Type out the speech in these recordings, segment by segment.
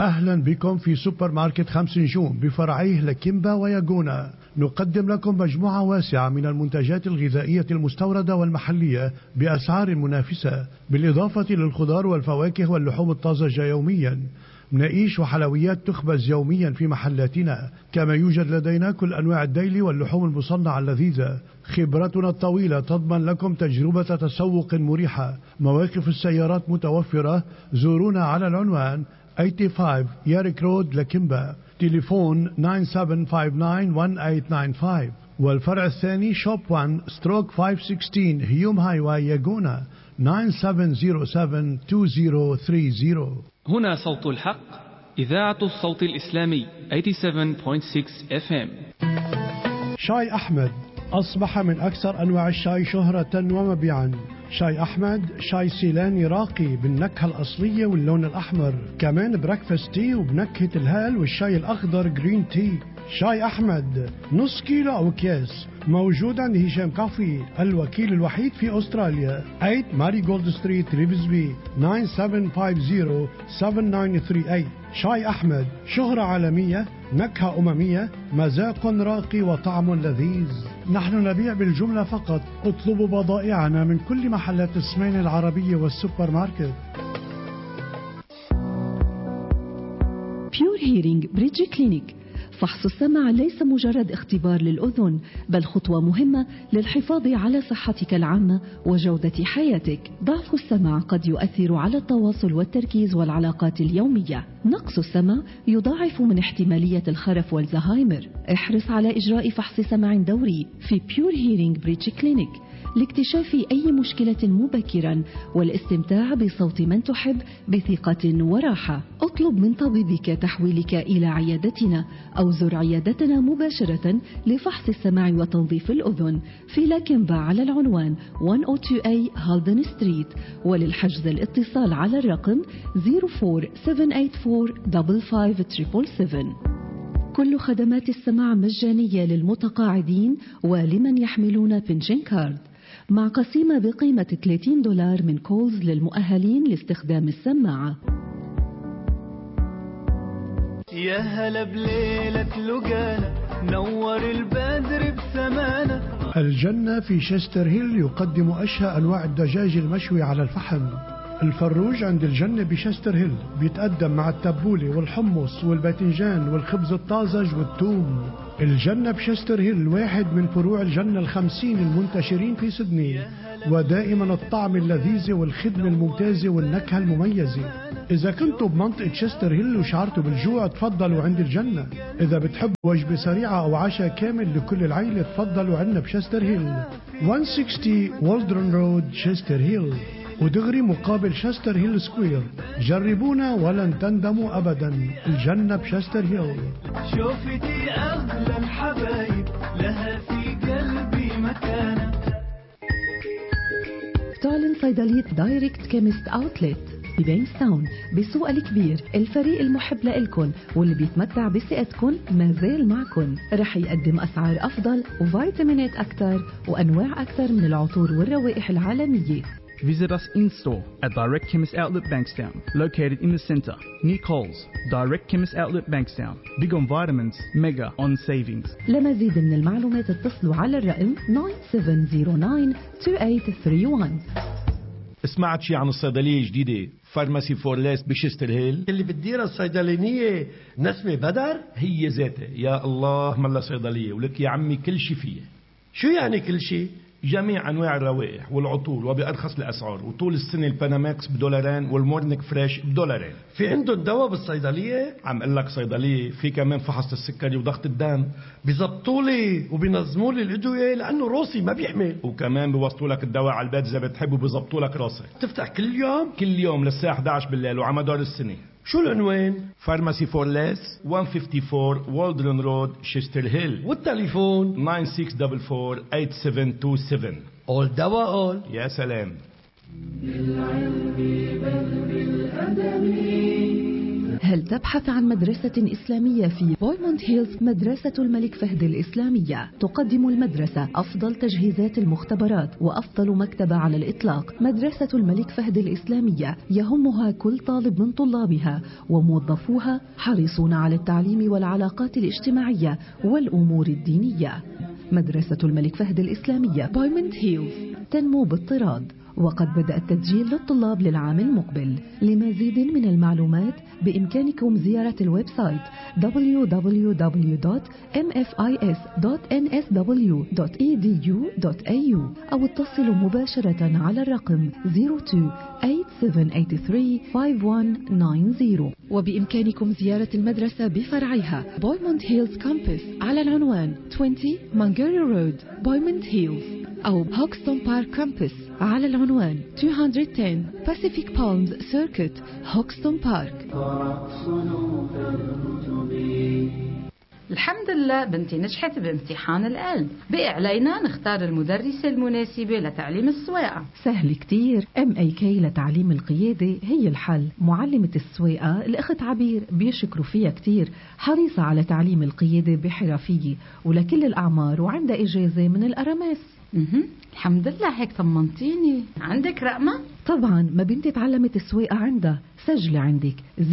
أهلا بكم في سوبر ماركت خمس نجوم بفرعيه لكيمبا وياجونا نقدم لكم مجموعة واسعة من المنتجات الغذائية المستوردة والمحلية بأسعار منافسة بالإضافة للخضار والفواكه واللحوم الطازجة يوميا مناقيش وحلويات تخبز يوميا في محلاتنا كما يوجد لدينا كل أنواع الديل واللحوم المصنعة اللذيذة خبرتنا الطويلة تضمن لكم تجربة تسوق مريحة مواقف السيارات متوفرة زورونا على العنوان 85 ياريك رود لكيمبا تليفون 97591895 والفرع الثاني شوب 1 ستروك 516 هيوم هاي واي ياجونا 97072030 هنا صوت الحق إذاعة الصوت الإسلامي 87.6 FM شاي أحمد أصبح من أكثر أنواع الشاي شهرة ومبيعا شاي أحمد شاي سيلاني راقي بالنكهة الأصلية واللون الأحمر كمان بريكفاست تي وبنكهة الهال والشاي الأخضر جرين تي شاي أحمد نص كيلو أو أكياس موجود عند هشام كافي الوكيل الوحيد في أستراليا 8 ماري جولد ستريت ريفزبي 9750-7938 شاي أحمد شهرة عالمية نكهة أممية مذاق راقي وطعم لذيذ نحن نبيع بالجملة فقط اطلبوا بضائعنا من كل محلات السمين العربية والسوبر ماركت بيور هيرينج بريدج كلينيك فحص السمع ليس مجرد اختبار للأذن بل خطوة مهمة للحفاظ على صحتك العامة وجودة حياتك ضعف السمع قد يؤثر على التواصل والتركيز والعلاقات اليومية نقص السمع يضاعف من احتمالية الخرف والزهايمر احرص على إجراء فحص سمع دوري في بيور هيرينج بريتش كلينيك لاكتشاف أي مشكلة مبكرا والاستمتاع بصوت من تحب بثقة وراحة اطلب من طبيبك تحويلك إلى عيادتنا أو زر عيادتنا مباشرة لفحص السمع وتنظيف الأذن في لاكنبا على العنوان 102A هالدن ستريت وللحجز الاتصال على الرقم 04784 كل خدمات السماع مجانية للمتقاعدين ولمن يحملون بنشن كارد مع قسيمة بقيمة 30 دولار من كولز للمؤهلين لاستخدام السماعة يا هلا بليلة لقانا نور البدر بسمانا الجنة في شستر هيل يقدم أشهى أنواع الدجاج المشوي على الفحم الفروج عند الجنة بشستر هيل بيتقدم مع التبولة والحمص والباذنجان والخبز الطازج والثوم الجنة بشستر هيل واحد من فروع الجنة الخمسين المنتشرين في سدني ودائما الطعم اللذيذ والخدمة الممتازة والنكهة المميزة إذا كنتوا بمنطقة شستر هيل وشعرتوا بالجوع تفضلوا عند الجنة إذا بتحبوا وجبة سريعة أو عشاء كامل لكل العيلة تفضلوا عنا بشستر هيل 160 والدرن رود شستر هيل ودغري مقابل شستر هيل سكوير جربونا ولن تندموا أبدا الجنة بشستر هيل شوفتي أغلى الحبايب لها في قلبي مكانة تعلن صيدلية دايركت كيمست اوتلت ببينستاون بالسوق الكبير الفريق المحب لإلكن واللي بيتمتع بثقتكن ما زال معكن رح يقدم أسعار أفضل وفيتامينات أكثر وأنواع أكثر من العطور والروائح العالمية Visit us in store at Direct Chemist Outlet Bankstown, located in the centre, near Coles. Direct Chemist Outlet Bankstown. Big on vitamins, mega on savings. لمزيد من المعلومات اتصلوا على الرقم 97092831 سمعت شي عن الصيدلية الجديدة فارماسي فور ليس بشستر هيل اللي بتديرها الصيدلانية نسمة بدر هي ذاتها يا الله ملا صيدلية ولك يا عمي كل شي فيها شو يعني كل شيء جميع انواع الروائح والعطور وبارخص الاسعار وطول السنه الباناماكس بدولارين والمورنيك فريش بدولارين في عندهم دواء بالصيدلية عم اقول لك صيدليه في كمان فحص السكري وضغط الدم بيزبطوا لي وبينظموا لي الادوية لانه روسي ما بيحمل وكمان بيوصلوا لك الدواء على البيت اذا بتحب وبيظبطوا لك راسك تفتح كل يوم كل يوم للساعه 11 بالليل وعلى مدار السنه شو العنوان فارماسي فور ليس 154 والدرن رود شيستر هيل والتليفون 9644 اول دواء اول يا سلام هل تبحث عن مدرسة إسلامية في بويموند هيلز مدرسة الملك فهد الإسلامية تقدم المدرسة أفضل تجهيزات المختبرات وأفضل مكتبة على الإطلاق مدرسة الملك فهد الإسلامية يهمها كل طالب من طلابها وموظفوها حريصون على التعليم والعلاقات الاجتماعية والأمور الدينية مدرسة الملك فهد الإسلامية بويموند هيلز تنمو باضطراد وقد بدأ التسجيل للطلاب للعام المقبل لمزيد من المعلومات بإمكانكم زيارة الويب سايت www.mfis.nsw.edu.au أو اتصلوا مباشرة على الرقم 02-8783-5190 وبإمكانكم زيارة المدرسة بفرعها بويموند هيلز كامبس على العنوان 20 مانجيري رود بويموند هيلز أو هوكستون بارك كامبس على العنوان 210 Pacific Palms Circuit هوكستون بارك الحمد لله بنتي نجحت بامتحان العلم بقي علينا نختار المدرسة المناسبة لتعليم السواقة سهل كتير ام اي كي لتعليم القيادة هي الحل معلمة السواقة الأخت عبير بيشكروا فيها كتير حريصة على تعليم القيادة بحرفية ولكل الأعمار وعندها إجازة من الأرامس مهم. الحمد لله هيك طمنتيني عندك رقمة؟ طبعا ما بنتي تعلمت السواقة عندها سجلي عندك 0466084098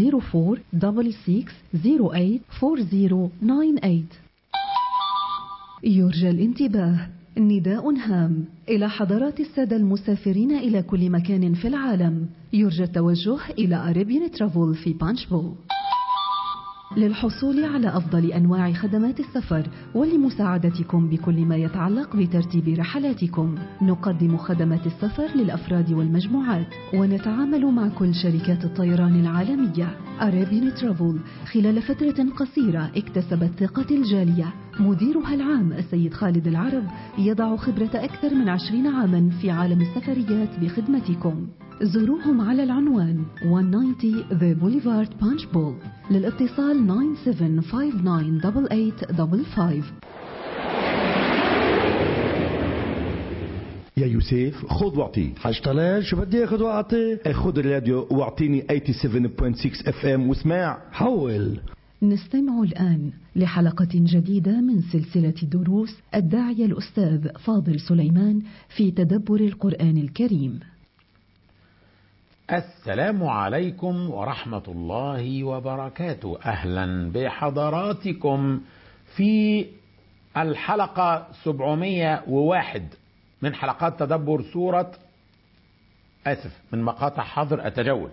يرجى الانتباه نداء هام إلى حضرات السادة المسافرين إلى كل مكان في العالم يرجى التوجه إلى أريبيان ترافل في بانشبو للحصول على أفضل أنواع خدمات السفر ولمساعدتكم بكل ما يتعلق بترتيب رحلاتكم نقدم خدمات السفر للأفراد والمجموعات ونتعامل مع كل شركات الطيران العالمية أرابين ترافل خلال فترة قصيرة اكتسبت ثقة الجالية مديرها العام السيد خالد العرب يضع خبرة أكثر من عشرين عاما في عالم السفريات بخدمتكم زوروهم على العنوان 190 The Boulevard Punch Bowl للاتصال 97598855 يا يوسف خذ واعطي حاج طلال شو بدي اخذ واعطي خذ الراديو واعطيني 87.6 اف ام واسمع حول نستمع الآن لحلقة جديدة من سلسلة دروس الداعية الأستاذ فاضل سليمان في تدبر القرآن الكريم السلام عليكم ورحمة الله وبركاته أهلا بحضراتكم في الحلقة 701 من حلقات تدبر سورة آسف من مقاطع حظر التجول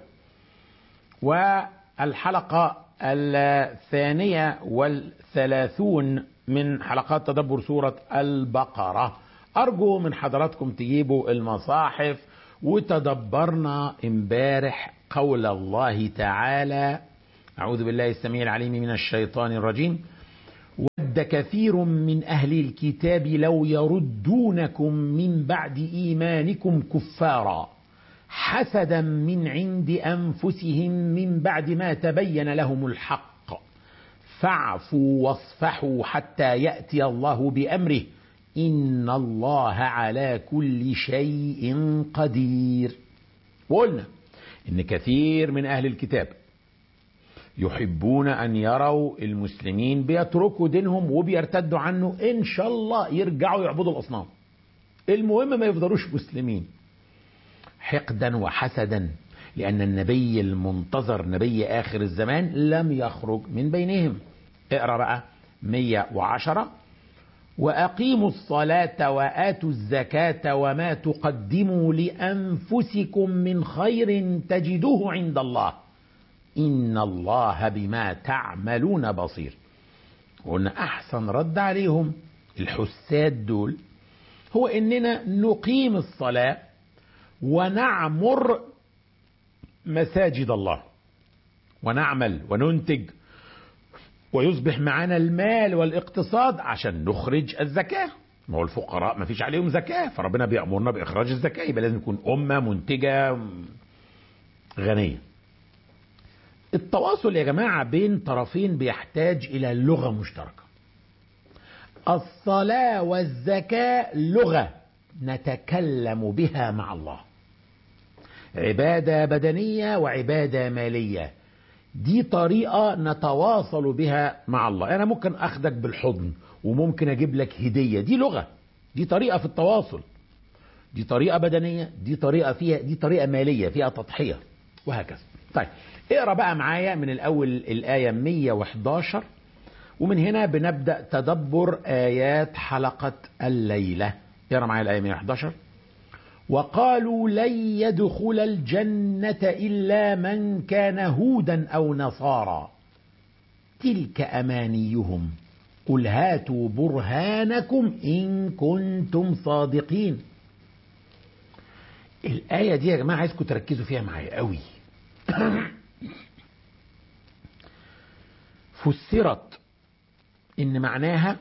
والحلقة الثانية والثلاثون من حلقات تدبر سورة البقرة أرجو من حضراتكم تجيبوا المصاحف وتدبرنا امبارح قول الله تعالى أعوذ بالله السميع العليم من الشيطان الرجيم ود كثير من أهل الكتاب لو يردونكم من بعد إيمانكم كفارا حسدا من عند أنفسهم من بعد ما تبين لهم الحق فاعفوا واصفحوا حتى يأتي الله بأمره إن الله على كل شيء قدير وقلنا إن كثير من أهل الكتاب يحبون أن يروا المسلمين بيتركوا دينهم وبيرتدوا عنه إن شاء الله يرجعوا يعبدوا الأصنام المهم ما يفضلوش مسلمين حقدا وحسدا لأن النبي المنتظر نبي آخر الزمان لم يخرج من بينهم اقرأ بقى 110 وأقيموا الصلاة وآتوا الزكاة وما تقدموا لأنفسكم من خير تجدوه عند الله إن الله بما تعملون بصير قلنا أحسن رد عليهم الحساد دول هو إننا نقيم الصلاة ونعمر مساجد الله ونعمل وننتج ويصبح معنا المال والاقتصاد عشان نخرج الزكاة ما هو الفقراء ما فيش عليهم زكاة فربنا بيأمرنا بإخراج الزكاة يبقى لازم نكون أمة منتجة غنية التواصل يا جماعة بين طرفين بيحتاج إلى لغة مشتركة الصلاة والزكاة لغة نتكلم بها مع الله عبادة بدنية وعبادة مالية دي طريقة نتواصل بها مع الله أنا ممكن أخدك بالحضن وممكن أجيب لك هدية دي لغة دي طريقة في التواصل دي طريقة بدنية دي طريقة فيها دي طريقة مالية فيها تضحية وهكذا طيب اقرا بقى معايا من الأول الآية 111 ومن هنا بنبدأ تدبر آيات حلقة الليلة اقرا معايا الآية 111 وقالوا لن يدخل الجنة إلا من كان هودا أو نصارى تلك أمانيهم قل هاتوا برهانكم إن كنتم صادقين الآية دي يا جماعة عايزكم تركزوا فيها معايا قوي فسرت إن معناها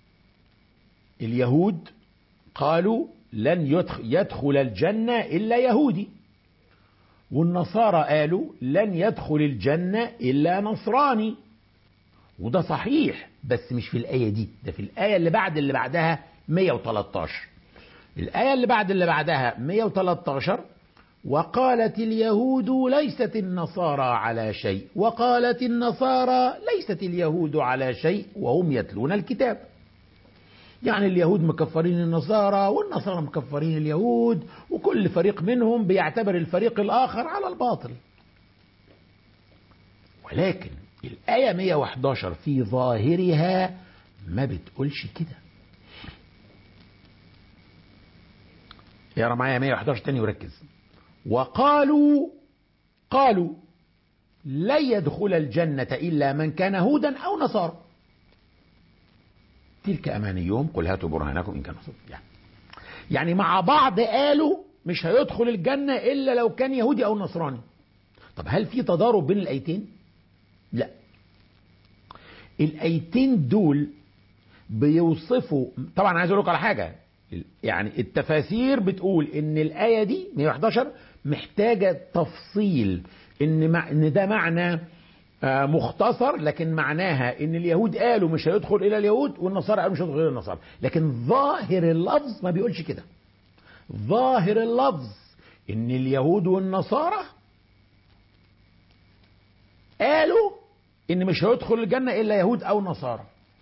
اليهود قالوا لن يدخل الجنة إلا يهودي والنصارى قالوا لن يدخل الجنة إلا نصراني وده صحيح بس مش في الآية دي ده في الآية اللي بعد اللي بعدها 113 الآية اللي بعد اللي بعدها 113 وقالت اليهود ليست النصارى على شيء وقالت النصارى ليست اليهود على شيء وهم يتلون الكتاب يعني اليهود مكفرين النصارى والنصارى مكفرين اليهود وكل فريق منهم بيعتبر الفريق الآخر على الباطل ولكن الآية 111 في ظاهرها ما بتقولش كده يقرا معايا 111 تاني وركز وقالوا قالوا لا يدخل الجنة إلا من كان هودا أو نصارى تلك أمانيهم قل هاتوا برهانكم إن كانوا صدق يعني. يعني مع بعض قالوا مش هيدخل الجنة إلا لو كان يهودي أو نصراني طب هل في تضارب بين الآيتين لا الآيتين دول بيوصفوا طبعا عايز اقول لكم على حاجه يعني التفاسير بتقول ان الايه دي 111 محتاجه تفصيل ان مع ان ده معنى مختصر لكن معناها ان اليهود قالوا مش هيدخل الى اليهود والنصارى قالوا مش هيدخل الى النصارى لكن ظاهر اللفظ ما بيقولش كده ظاهر اللفظ ان اليهود والنصارى قالوا ان مش هيدخل الجنه الا يهود او نصارى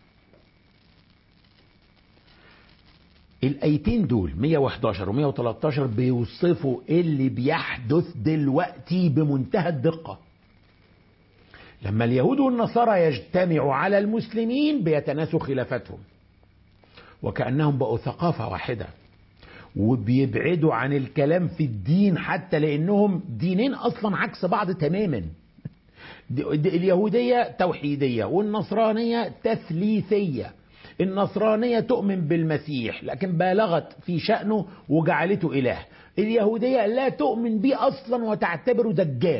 الايتين دول 111 و 113 بيوصفوا اللي بيحدث دلوقتي بمنتهى الدقه لما اليهود والنصارى يجتمعوا على المسلمين بيتناسوا خلافاتهم وكانهم بقوا ثقافه واحده وبيبعدوا عن الكلام في الدين حتى لانهم دينين اصلا عكس بعض تماما اليهوديه توحيديه والنصرانيه تثليثيه النصرانية تؤمن بالمسيح لكن بالغت في شأنه وجعلته إله اليهودية لا تؤمن به أصلا وتعتبره دجال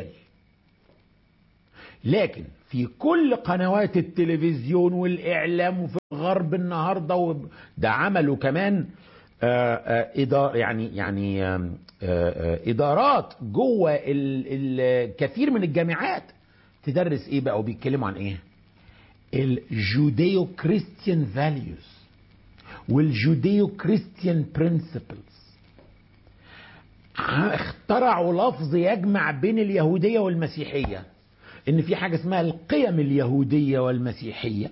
لكن في كل قنوات التلفزيون والإعلام وفي الغرب النهاردة ده عملوا كمان إدار يعني يعني إدارات جوه الكثير من الجامعات تدرس إيه بقى وبيتكلموا عن إيه الجوديو كريستيان فاليوز والجوديو كريستيان برنسبلز اخترعوا لفظ يجمع بين اليهودية والمسيحية ان في حاجة اسمها القيم اليهودية والمسيحية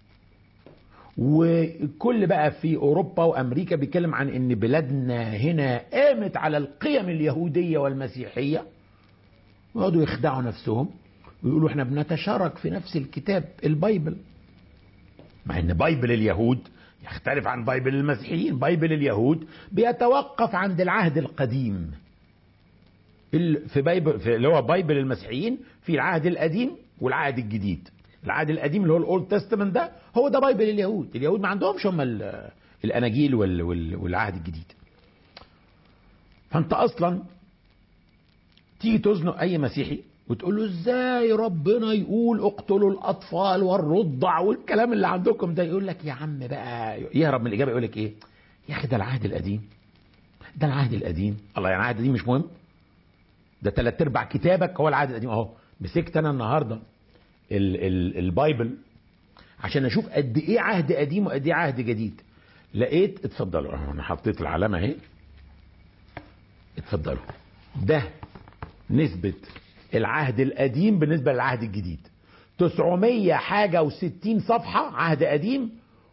وكل بقى في اوروبا وامريكا بيتكلم عن ان بلادنا هنا قامت على القيم اليهودية والمسيحية ويقعدوا يخدعوا نفسهم ويقولوا احنا بنتشارك في نفس الكتاب البايبل مع ان بايبل اليهود يختلف عن بايبل المسيحيين بايبل اليهود بيتوقف عند العهد القديم في بايبل في اللي هو بايبل المسيحيين في العهد القديم والعهد الجديد العهد القديم اللي هو الاولد تestament ده هو ده بايبل اليهود اليهود ما عندهمش هم الاناجيل والعهد الجديد فانت اصلا تيجي تزنق اي مسيحي وتقول له ازاي ربنا يقول اقتلوا الاطفال والرضع والكلام اللي عندكم ده يقول لك يا عم بقى يهرب من الاجابه يقول لك ايه يا اخي ده العهد القديم ده العهد القديم الله يعني العهد القديم مش مهم ده ثلاث ارباع كتابك هو العهد القديم اهو مسكت انا النهارده ال ال البايبل عشان اشوف قد ايه عهد قديم وقد ايه عهد جديد لقيت اتفضلوا انا حطيت العلامه اهي اتفضلوا ده نسبه العهد القديم بالنسبة للعهد الجديد 900 حاجة و60 صفحة عهد قديم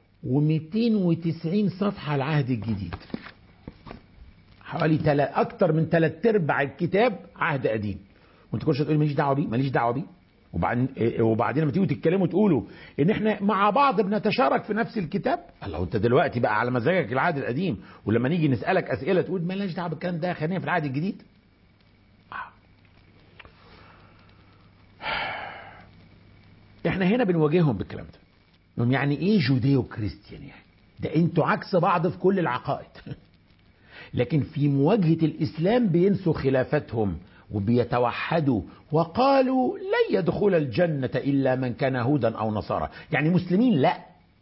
و290 صفحة العهد الجديد حوالي تلا أكتر من ثلاث أرباع الكتاب عهد قديم وأنت كل شوية تقول ماليش دعوة بيه ماليش دعوة بيه وبعدين وبعدين لما تيجوا تتكلموا تقولوا ان احنا مع بعض بنتشارك في نفس الكتاب الله انت دلوقتي بقى على مزاجك العهد القديم ولما نيجي نسالك اسئله تقول مالناش دعوه بالكلام ده خلينا في العهد الجديد احنا هنا بنواجههم بالكلام ده انهم يعني ايه جوديو كريستيان يعني ده انتوا عكس بعض في كل العقائد لكن في مواجهه الاسلام بينسوا خلافتهم وبيتوحدوا وقالوا لن يدخل الجنة إلا من كان هودا أو نصارى يعني مسلمين لا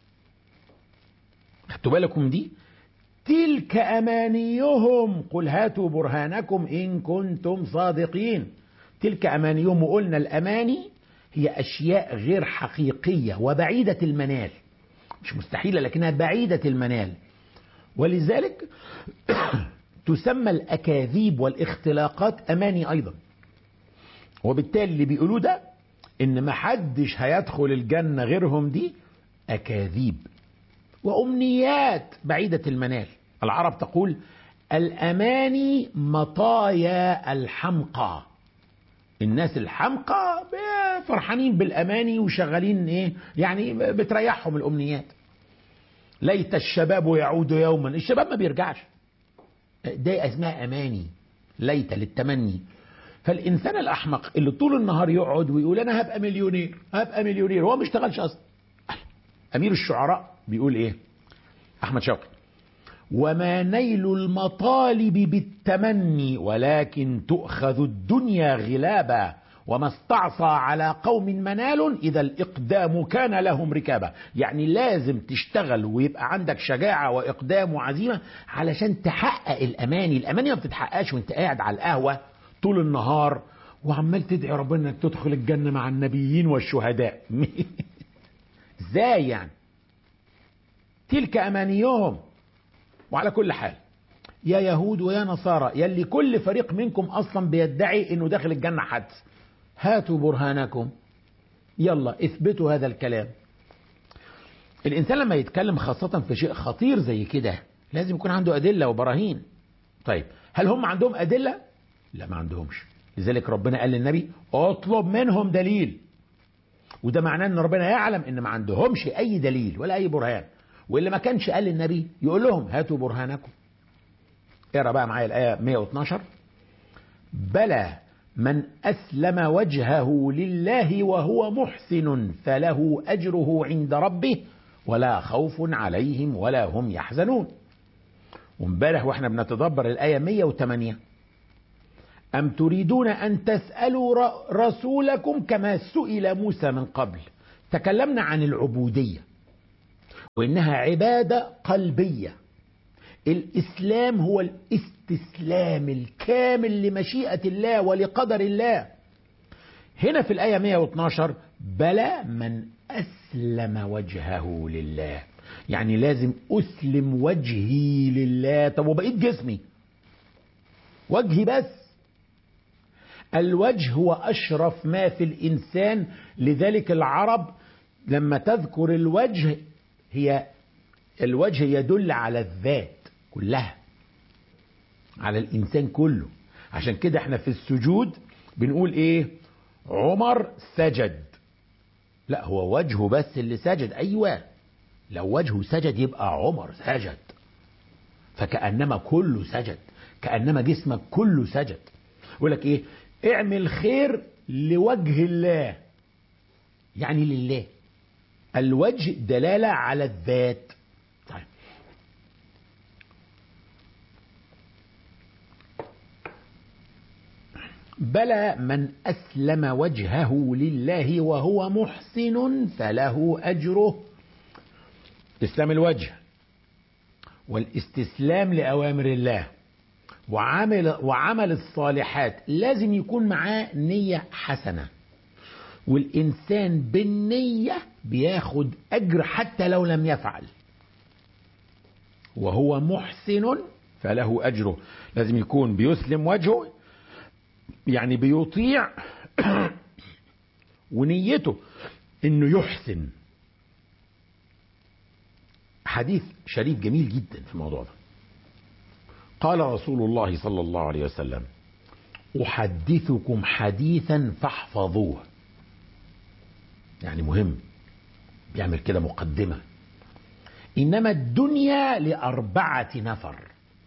خدتوا بالكم دي تلك أمانيهم قل هاتوا برهانكم إن كنتم صادقين تلك أمانيهم وقلنا الأماني هي أشياء غير حقيقية وبعيدة المنال مش مستحيلة لكنها بعيدة المنال ولذلك تسمى الأكاذيب والاختلاقات أماني أيضا وبالتالي اللي بيقولوه ده إن ما حدش هيدخل الجنة غيرهم دي أكاذيب وأمنيات بعيدة المنال العرب تقول الأماني مطايا الحمقى الناس الحمقى فرحانين بالأماني وشغالين إيه يعني بتريحهم الأمنيات ليت الشباب يعود يوما الشباب ما بيرجعش ده اسمها اماني ليت للتمني فالانسان الاحمق اللي طول النهار يقعد ويقول انا هبقى مليونير هبقى مليونير هو ما اشتغلش اصلا امير الشعراء بيقول ايه احمد شوقي وما نيل المطالب بالتمني ولكن تؤخذ الدنيا غلابا وما استعصى على قوم منال إذا الإقدام كان لهم ركابة يعني لازم تشتغل ويبقى عندك شجاعة وإقدام وعزيمة علشان تحقق الأماني الأماني ما بتتحققش وانت قاعد على القهوة طول النهار وعمال تدعي ربنا انك تدخل الجنة مع النبيين والشهداء ازاي يعني تلك أمانيهم وعلى كل حال يا يهود ويا نصارى يلي كل فريق منكم أصلا بيدعي انه داخل الجنة حدث هاتوا برهانكم يلا اثبتوا هذا الكلام الانسان لما يتكلم خاصة في شيء خطير زي كده لازم يكون عنده ادلة وبراهين طيب هل هم عندهم ادلة لا ما عندهمش لذلك ربنا قال للنبي اطلب منهم دليل وده معناه ان ربنا يعلم ان ما عندهمش اي دليل ولا اي برهان واللي ما كانش قال للنبي يقول لهم هاتوا برهانكم اقرا بقى معايا الايه 112 بلى من أسلم وجهه لله وهو محسن فله أجره عند ربه ولا خوف عليهم ولا هم يحزنون وامبارح واحنا بنتدبر الآية 108 أم تريدون أن تسألوا رسولكم كما سئل موسى من قبل تكلمنا عن العبودية وإنها عبادة قلبية الإسلام هو الاستسلام الكامل لمشيئة الله ولقدر الله هنا في الآية 112 بلى من أسلم وجهه لله يعني لازم أسلم وجهي لله طب وبقيت جسمي وجهي بس الوجه هو أشرف ما في الإنسان لذلك العرب لما تذكر الوجه هي الوجه يدل على الذات كلها على الإنسان كله عشان كده احنا في السجود بنقول ايه عمر سجد لا هو وجهه بس اللي سجد ايوه لو وجهه سجد يبقى عمر سجد فكأنما كله سجد كأنما جسمك كله سجد يقول لك ايه اعمل خير لوجه الله يعني لله الوجه دلالة على الذات طيب بلى من أسلم وجهه لله وهو محسن فله أجره إسلام الوجه والاستسلام لأوامر الله وعمل, وعمل الصالحات لازم يكون معاه نية حسنة والإنسان بالنية بياخد أجر حتى لو لم يفعل وهو محسن فله أجره لازم يكون بيسلم وجهه يعني بيطيع ونيته انه يحسن حديث شريف جميل جدا في الموضوع ده قال رسول الله صلى الله عليه وسلم احدثكم حديثا فاحفظوه يعني مهم بيعمل كده مقدمه انما الدنيا لاربعه نفر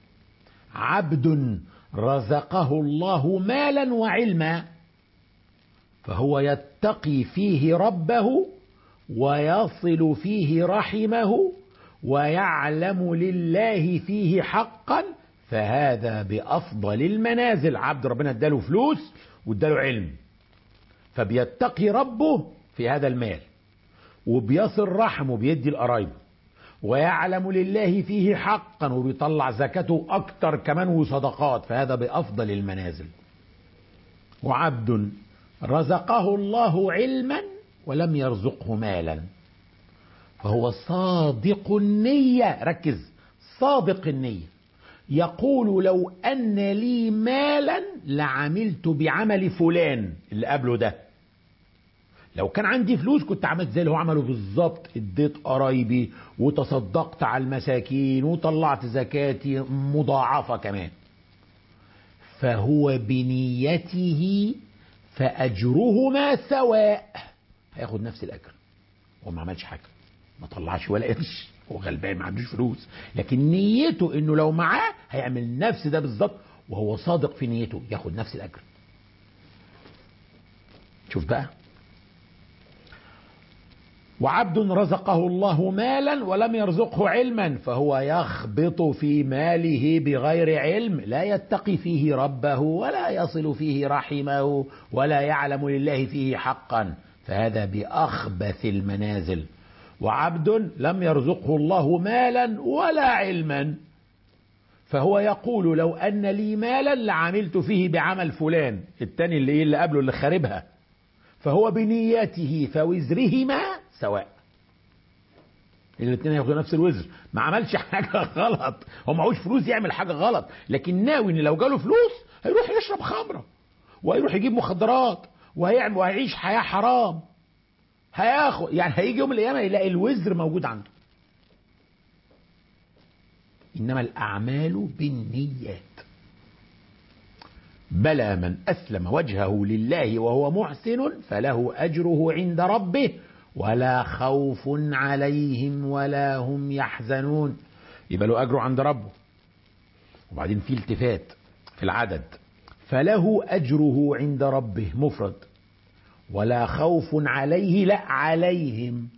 عبد رزقه الله مالا وعلما فهو يتقي فيه ربه ويصل فيه رحمه ويعلم لله فيه حقا فهذا بافضل المنازل عبد ربنا اداله فلوس واداله علم فبيتقي ربه في هذا المال وبيصل رحمه بيدي القرايب ويعلم لله فيه حقا وبيطلع زكاته اكتر كمان وصدقات فهذا بافضل المنازل وعبد رزقه الله علما ولم يرزقه مالا فهو صادق النية ركز صادق النية يقول لو أن لي مالا لعملت بعمل فلان اللي قبله ده لو كان عندي فلوس كنت عملت زي اللي هو عمله بالظبط اديت قرايبي وتصدقت على المساكين وطلعت زكاتي مضاعفة كمان فهو بنيته فأجرهما سواء هياخد نفس الأجر هو ما عملش حاجة ما طلعش ولا قرش هو غلبان ما عندوش فلوس لكن نيته انه لو معاه هيعمل نفس ده بالظبط وهو صادق في نيته ياخد نفس الاجر شوف بقى وعبد رزقه الله مالا ولم يرزقه علما فهو يخبط في ماله بغير علم لا يتقي فيه ربه ولا يصل فيه رحمه ولا يعلم لله فيه حقا فهذا باخبث المنازل وعبد لم يرزقه الله مالا ولا علما فهو يقول لو ان لي مالا لعملت فيه بعمل فلان التاني اللي اللي قبله اللي خاربها فهو بنيته فوزرهما سواء الاثنين هياخدوا نفس الوزر ما عملش حاجه غلط هو معهوش فلوس يعمل حاجه غلط لكن ناوي ان لو جاله فلوس هيروح يشرب خمره وهيروح يجيب مخدرات وهيعمل وهيعيش حياه حرام هياخد يعني هيجي يوم القيامه يلاقي الوزر موجود عنده انما الاعمال بالنيات بلى من اسلم وجهه لله وهو محسن فله اجره عند ربه ولا خوف عليهم ولا هم يحزنون يبقى له اجره عند ربه وبعدين في التفات في العدد فله اجره عند ربه مفرد ولا خوف عليه لا عليهم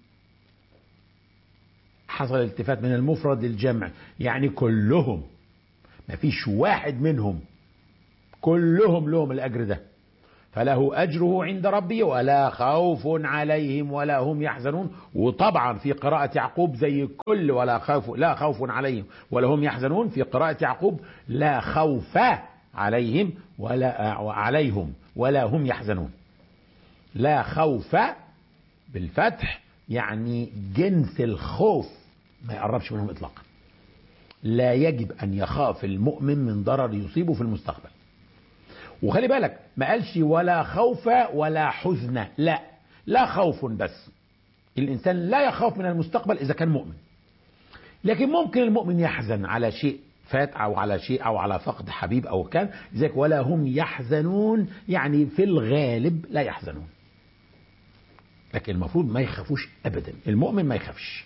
حصل التفات من المفرد للجمع يعني كلهم ما فيش واحد منهم كلهم لهم الأجر ده فله أجره عند ربه ولا خوف عليهم ولا هم يحزنون وطبعا في قراءة يعقوب زي كل ولا خوف لا خوف عليهم ولا هم يحزنون في قراءة يعقوب لا خوف عليهم ولا عليهم ولا هم يحزنون لا خوف بالفتح يعني جنس الخوف ما يقربش منهم اطلاقا لا يجب ان يخاف المؤمن من ضرر يصيبه في المستقبل وخلي بالك ما قالش ولا خوف ولا حزن لا لا خوف بس الانسان لا يخاف من المستقبل اذا كان مؤمن لكن ممكن المؤمن يحزن على شيء فات او على شيء او على فقد حبيب او كان ذلك ولا هم يحزنون يعني في الغالب لا يحزنون لكن المفروض ما يخافوش ابدا المؤمن ما يخافش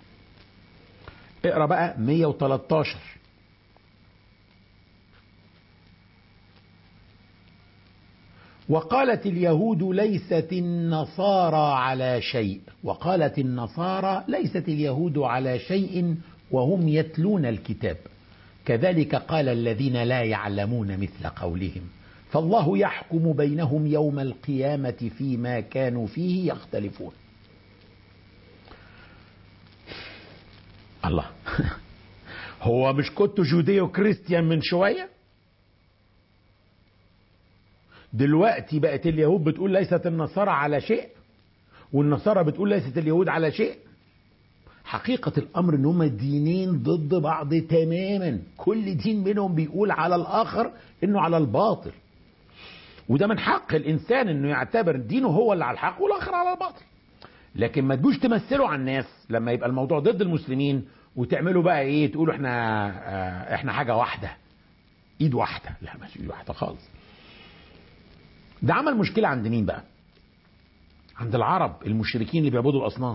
اقرا بقى 113 وقالت اليهود ليست النصارى على شيء وقالت النصارى ليست اليهود على شيء وهم يتلون الكتاب كذلك قال الذين لا يعلمون مثل قولهم فالله يحكم بينهم يوم القيامة فيما كانوا فيه يختلفون الله هو مش كنت جوديو كريستيان من شوية دلوقتي بقت اليهود بتقول ليست النصارى على شيء والنصارى بتقول ليست اليهود على شيء حقيقة الأمر إن هما دينين ضد بعض تماما كل دين منهم بيقول على الآخر إنه على الباطل وده من حق الانسان انه يعتبر دينه هو اللي على الحق والاخر على الباطل لكن ما تجوش تمثلوا على الناس لما يبقى الموضوع ضد المسلمين وتعملوا بقى ايه تقولوا احنا اه احنا حاجه واحده ايد واحده لا مش ايد واحده خالص ده عمل مشكله عند مين بقى عند العرب المشركين اللي بيعبدوا الاصنام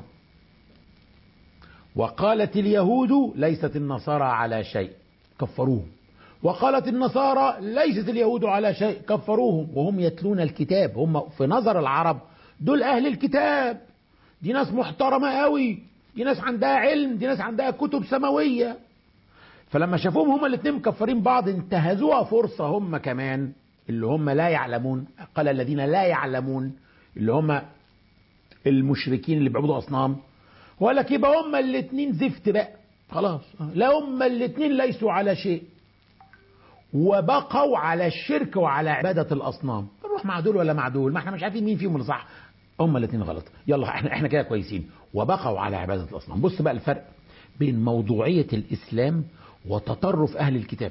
وقالت اليهود ليست النصارى على شيء كفروهم وقالت النصارى ليست اليهود على شيء كفروهم وهم يتلون الكتاب هم في نظر العرب دول اهل الكتاب دي ناس محترمه قوي دي ناس عندها علم دي ناس عندها كتب سماويه فلما شافوهم هما الاثنين مكفرين بعض انتهزوها فرصه هم كمان اللي هم لا يعلمون قال الذين لا يعلمون اللي هم المشركين اللي بيعبدوا اصنام وقال لك يبقى هما الاثنين زفت بقى خلاص لا هما الاثنين ليسوا على شيء وبقوا على الشرك وعلى عباده الاصنام نروح مع دول ولا مع دول ما احنا مش عارفين مين فيهم اللي صح هما الاثنين غلط يلا احنا احنا كده كويسين وبقوا على عباده الاصنام بص بقى الفرق بين موضوعيه الاسلام وتطرف اهل الكتاب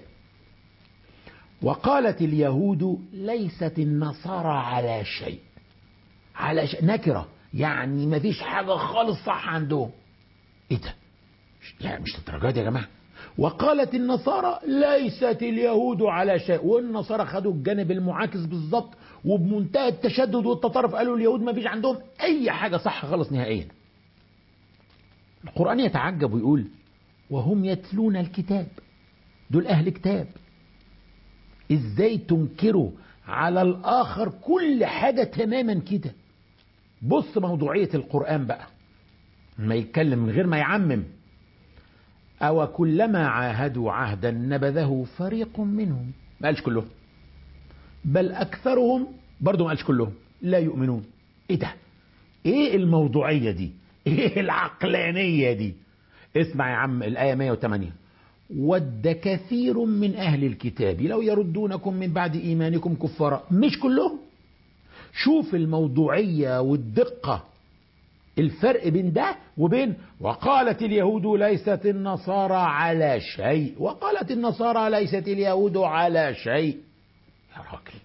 وقالت اليهود ليست النصارى على شيء على شيء نكره يعني ما فيش حاجه خالص صح عندهم ايه ده يعني مش الدرجات دي يا جماعه وقالت النصارى ليست اليهود على شيء والنصارى خدوا الجانب المعاكس بالظبط وبمنتهى التشدد والتطرف قالوا اليهود ما فيش عندهم اي حاجه صح خالص نهائيا القران يتعجب ويقول وهم يتلون الكتاب دول اهل كتاب ازاي تنكروا على الاخر كل حاجه تماما كده بص موضوعيه القران بقى ما يتكلم من غير ما يعمم أو كلما عاهدوا عهدا نبذه فريق منهم ما قالش كلهم بل أكثرهم برضو ما قالش كلهم لا يؤمنون إيه ده إيه الموضوعية دي إيه العقلانية دي اسمع يا عم الآية 108 ود كثير من أهل الكتاب لو يردونكم من بعد إيمانكم كفارا مش كلهم شوف الموضوعية والدقة الفرق بين ده وبين وقالت اليهود ليست النصارى على شيء وقالت النصارى ليست اليهود على شيء يا راجل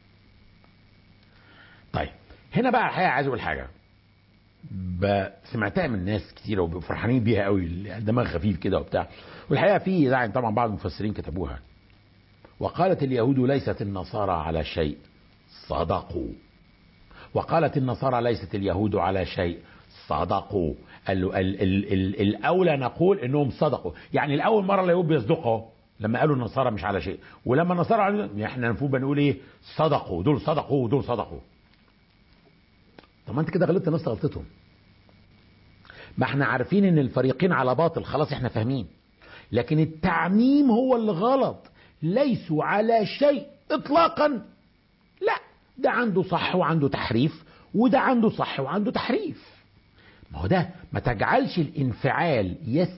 طيب هنا بقى الحقيقه عايز اقول حاجه سمعتها من ناس كتير وبيبقوا فرحانين بيها قوي دماغ خفيف كده وبتاع والحقيقه في يعني طبعا بعض المفسرين كتبوها وقالت اليهود ليست النصارى على شيء صدقوا وقالت النصارى ليست اليهود على شيء صدقوا قال له ال ال ال الاولى نقول انهم صدقوا يعني الاول مره اليهود بيصدقوا لما قالوا النصارى مش على شيء ولما النصارى على احنا المفروض بنقول ايه صدقوا دول صدقوا ودول صدقوا طب ما انت كده غلطت نفس غلطتهم ما احنا عارفين ان الفريقين على باطل خلاص احنا فاهمين لكن التعميم هو اللي غلط ليسوا على شيء اطلاقا لا ده عنده صح وعنده تحريف وده عنده صح وعنده تحريف ما هو ده ما تجعلش الانفعال يس